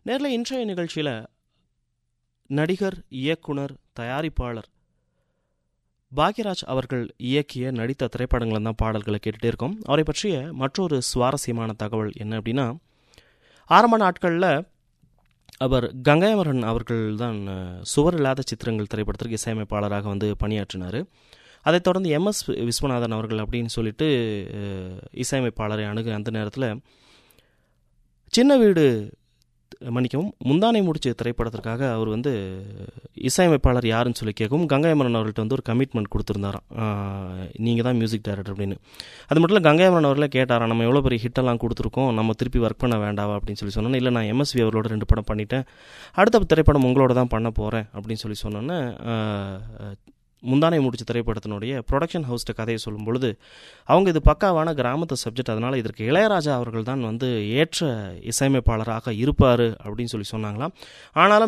நேரில் இன்றைய நிகழ்ச்சியில் நடிகர் இயக்குனர் தயாரிப்பாளர் பாக்யராஜ் அவர்கள் இயக்கிய நடித்த திரைப்படங்களை தான் பாடல்களை கேட்டுகிட்டே இருக்கோம் அவரை பற்றிய மற்றொரு சுவாரஸ்யமான தகவல் என்ன அப்படின்னா ஆரம்ப நாட்களில் அவர் கங்கையமரன் அவர்கள் தான் சுவர் இல்லாத சித்திரங்கள் திரைப்படத்திற்கு இசையமைப்பாளராக வந்து பணியாற்றினார் அதைத் தொடர்ந்து எம்எஸ் விஸ்வநாதன் அவர்கள் அப்படின்னு சொல்லிட்டு இசையமைப்பாளரை அணுகு அந்த நேரத்தில் சின்ன வீடு மன்னிக்கவும் முந்தானை முடிச்ச திரைப்படத்திற்காக அவர் வந்து இசையமைப்பாளர் யாருன்னு சொல்லி கேட்கவும் கங்கையமரன் அவர்கள்ட்ட வந்து ஒரு கமிட்மெண்ட் கொடுத்துருந்தாராம் நீங்கள் தான் மியூசிக் டைரக்டர் அப்படின்னு அது மட்டும் இல்லை கங்கையமரன் அவர்களே கேட்டாராம் நம்ம எவ்வளோ பெரிய ஹிட்டெல்லாம் கொடுத்துருக்கோம் நம்ம திருப்பி ஒர்க் பண்ண வேண்டாவா அப்படின்னு சொல்லி சொன்னோன்னே இல்லை நான் எம்எஸ்வி அவர்களோட ரெண்டு படம் பண்ணிட்டேன் அடுத்த திரைப்படம் உங்களோட தான் பண்ண போகிறேன் அப்படின்னு சொல்லி சொன்னோன்னே முந்தானை முடிச்ச திரைப்படத்தினுடைய ப்ரொடக்ஷன் ஹவுஸ்ட்ட கதையை சொல்லும் பொழுது அவங்க இது பக்காவான கிராமத்து சப்ஜெக்ட் அதனால் இதற்கு இளையராஜா அவர்கள் தான் வந்து ஏற்ற இசையமைப்பாளராக இருப்பார் அப்படின்னு சொல்லி சொன்னாங்களாம் ஆனாலும்